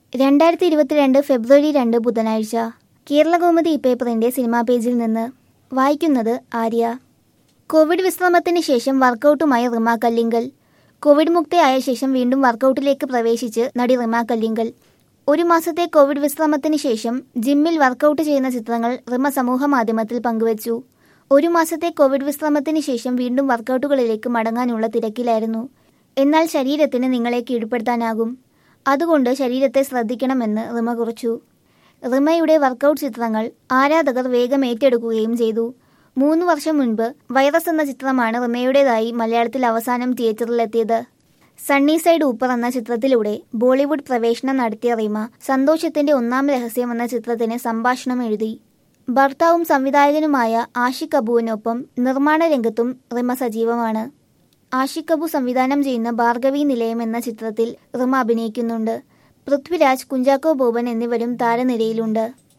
രണ്ടായിരത്തി ഇരുപത്തിരണ്ട് ഫെബ്രുവരി രണ്ട് ബുധനാഴ്ച കേരളകൗമുദി പേപ്പറിന്റെ സിനിമാ പേജിൽ നിന്ന് വായിക്കുന്നത് ആര്യ കോവിഡ് വിശ്രമത്തിന് ശേഷം വർക്കൗട്ടുമായി റിമ കല്ലിങ്കൽ കോവിഡ് മുക്തയായ ശേഷം വീണ്ടും വർക്കൗട്ടിലേക്ക് പ്രവേശിച്ച് നടി റിമ കല്ലിങ്കൽ ഒരു മാസത്തെ കോവിഡ് വിശ്രമത്തിന് ശേഷം ജിമ്മിൽ വർക്കൗട്ട് ചെയ്യുന്ന ചിത്രങ്ങൾ റിമ സമൂഹ മാധ്യമത്തിൽ പങ്കുവച്ചു ഒരു മാസത്തെ കോവിഡ് വിശ്രമത്തിന് ശേഷം വീണ്ടും വർക്കൗട്ടുകളിലേക്ക് മടങ്ങാനുള്ള തിരക്കിലായിരുന്നു എന്നാൽ ശരീരത്തിന് നിങ്ങളെ കീഴ്പ്പെടുത്താനാകും അതുകൊണ്ട് ശരീരത്തെ ശ്രദ്ധിക്കണമെന്ന് റിമ കുറിച്ചു റിമയുടെ വർക്കൗട്ട് ചിത്രങ്ങൾ ആരാധകർ വേഗം ഏറ്റെടുക്കുകയും ചെയ്തു മൂന്ന് വർഷം മുൻപ് വൈറസ് എന്ന ചിത്രമാണ് റിമയുടേതായി മലയാളത്തിൽ അവസാനം തിയേറ്ററിലെത്തിയത് സണ്ണി സൈഡ് ഊപ്പർ എന്ന ചിത്രത്തിലൂടെ ബോളിവുഡ് പ്രവേശനം നടത്തിയ റിമ സന്തോഷത്തിന്റെ ഒന്നാം രഹസ്യം എന്ന ചിത്രത്തിന് സംഭാഷണം എഴുതി ഭർത്താവും സംവിധായകനുമായ ആഷിഖ് അബുവിനൊപ്പം നിർമ്മാണ രംഗത്തും റിമ സജീവമാണ് ആഷിഖ് അബു സംവിധാനം ചെയ്യുന്ന ഭാർഗവി നിലയം എന്ന ചിത്രത്തിൽ റിമ അഭിനയിക്കുന്നുണ്ട് പൃഥ്വിരാജ് കുഞ്ചാക്കോ ബോബൻ എന്നിവരും താരനിരയിലുണ്ട്